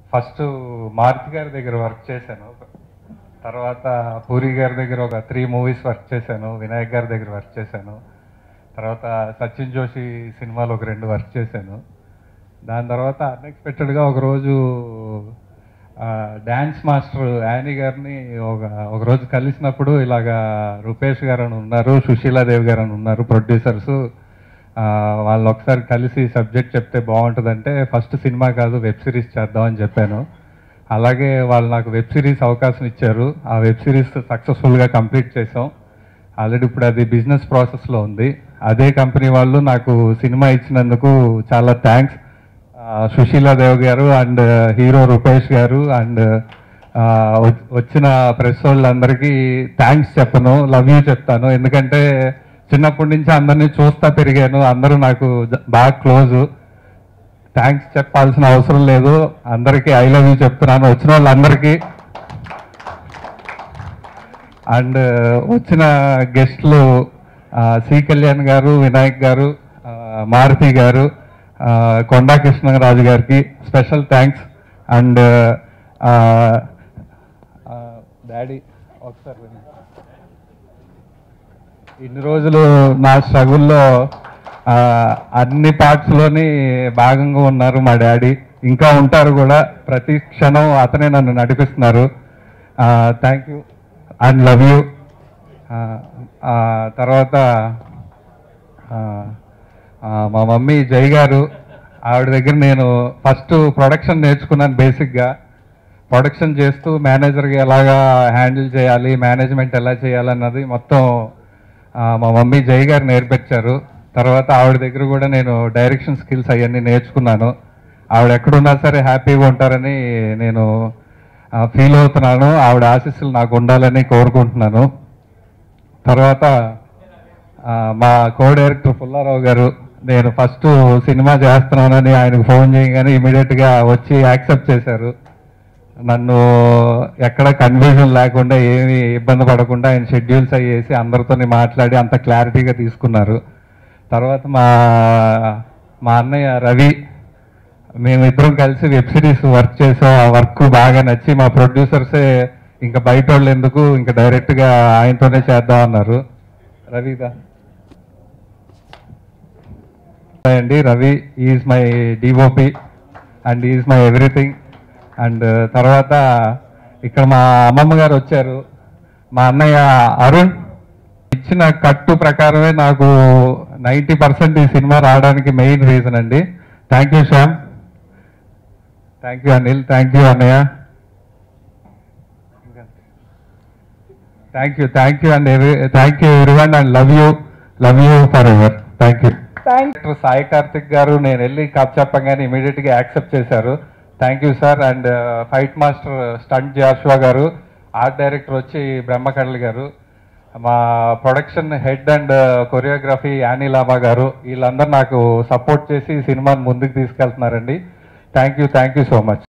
First Maruti గారి దగ్గర work చేశాను తర్వాత పూరి గారి దగ్గర ఒక త్రీ మూవీస్ వర్క్ చేశాను వినాయక్ గారి దగ్గర వర్క్ చేశాను తర్వాత సచిన్ జోషి సినిమాలో ఒక రెండు వర్క్ చేశాను దాని తర్వాత అన్ఎక్స్పెక్టెడ్గా ఒకరోజు డ్యాన్స్ మాస్టర్ యానీ గారిని ఒక ఒకరోజు కలిసినప్పుడు ఇలాగా రూపేష్ గారు అని ఉన్నారు సుశీలాదేవి గారు అని ఉన్నారు ప్రొడ్యూసర్స్ వాళ్ళు ఒకసారి కలిసి సబ్జెక్ట్ చెప్తే బాగుంటుందంటే ఫస్ట్ సినిమా కాదు వెబ్ సిరీస్ చేద్దామని చెప్పాను అలాగే వాళ్ళు నాకు వెబ్ సిరీస్ అవకాశం ఇచ్చారు ఆ వెబ్ సిరీస్ సక్సెస్ఫుల్గా కంప్లీట్ చేసాం ఆల్రెడీ ఇప్పుడు అది బిజినెస్ ప్రాసెస్లో ఉంది అదే కంపెనీ వాళ్ళు నాకు సినిమా ఇచ్చినందుకు చాలా థ్యాంక్స్ సుశీలాదేవ్ గారు అండ్ హీరో రూపేష్ గారు అండ్ వచ్చిన ప్రెస్ వాళ్ళందరికీ థ్యాంక్స్ చెప్పను లవ్ యూ చెప్తాను ఎందుకంటే చిన్నప్పటి నుంచి అందరినీ చూస్తా పెరిగాను అందరూ నాకు జ- బాగా క్లోజు థ్యాంక్స్ చెప్పాల్సిన అవసరం లేదు అందరికీ ఐ లవ్ యూ చెప్తున్నాను వచ్చిన వాళ్ళందరికీ అండ్ వచ్చిన గెస్ట్లు సి కళ్యాణ్ గారు వినాయక్ గారు ఆ, మారుతి గారు ఆ, కొండా కృష్ణరాజు గారికి స్పెషల్ థ్యాంక్స్ అండ్ డాడీ ఒకసారి వినండి. ఇన్ని రోజులు నా స్ట్రగుల్లో ఆ, అన్ని పార్ట్స్లోని భాగంగా ఉన్నారు మా డాడీ ఇంకా ఉంటారు కూడా ప్రతి క్షణం అతనే నన్ను నడిపిస్తున్నారు thank you and love you తర్వాత ఆ, ఆ, మా మమ్మీ జై గారు ఆవిడ దగ్గర నేను ఫస్ట్ ప్రొడక్షన్ నేర్చుకున్నాను బేసిక్గా ప్రొడక్షన్ చేస్తూ మేనేజర్గా ఎలాగా హ్యాండిల్ చేయాలి మేనేజ్మెంట్ ఎలా చేయాలన్నది మొత్తం ఆ, మా మమ్మీ జై గారు నేర్పించారు తర్వాత ఆవిడ దగ్గర కూడా నేను డైరెక్షన్ స్కిల్స్ అవన్నీ నేర్చుకున్నాను ఆవిడ ఎక్కడున్నా సరే హ్యాపీగా ఉంటారని నేను ఫీల్ అవుతున్నాను ఆవిడ ఆశీస్సులు నాకు ఉండాలని కోరుకుంటున్నాను తర్వాత ఆ, మా కో డైరెక్టర్ పుల్లారావు గారు నేను ఫస్ట్ సినిమా చేస్తున్నానని ఆయనకు ఫోన్ చేయగానే ఇమీడియట్గా వచ్చి యాక్సెప్ట్ చేశారు నన్ను ఎక్కడ కన్ఫ్యూజన్ లేకుండా ఏమి ఇబ్బంది పడకుండా ఆయన షెడ్యూల్స్ అయ్యేసి అందరితోని మాట్లాడి అంత క్లారిటీగా తీసుకున్నారు తర్వాత మా మా అన్నయ్య రవి మేమిద్దరం కలిసి వెబ్ సిరీస్ వర్క్ చేసాం ఆ వర్క్ బాగా నచ్చి మా ప్రొడ్యూసర్సే ఇంకా బయట వాళ్ళు ఎందుకు ఇంకా డైరెక్ట్గా ఆయనతోనే చేద్దాం అన్నారు రవిదా అండి Ravi is my DOP and is my everything and తర్వాత ఇక్కడ మా అమ్మమ్మ గారు వచ్చారు మా అన్నయ్య అరుణ్ ఇచ్చిన కట్టు ప్రకారమే నాకు నైంటీ పర్సెంట్ ఈ సినిమా రావడానికి మెయిన్ రీజన్ అండి thank you Shyam thank you Anil thank you అన్నయ్య thank you thank you and thank you everyone and love you love you forever thank you director Sai Karthik garu నేను వెళ్ళి కప్ చెప్పగానే ఇమీడియట్ గా యాక్సెప్ట్ చేశారు thank you sir and fight master stunt Joshua garu art director వచ్చి బ్రహ్మకడలి గారు మా production head and choreography Annie లామా గారు వీళ్ళందరూ నాకు సపోర్ట్ చేసి ఈ సినిమాని ముందుకు తీసుకెళ్తున్నారండి thank you thank you so much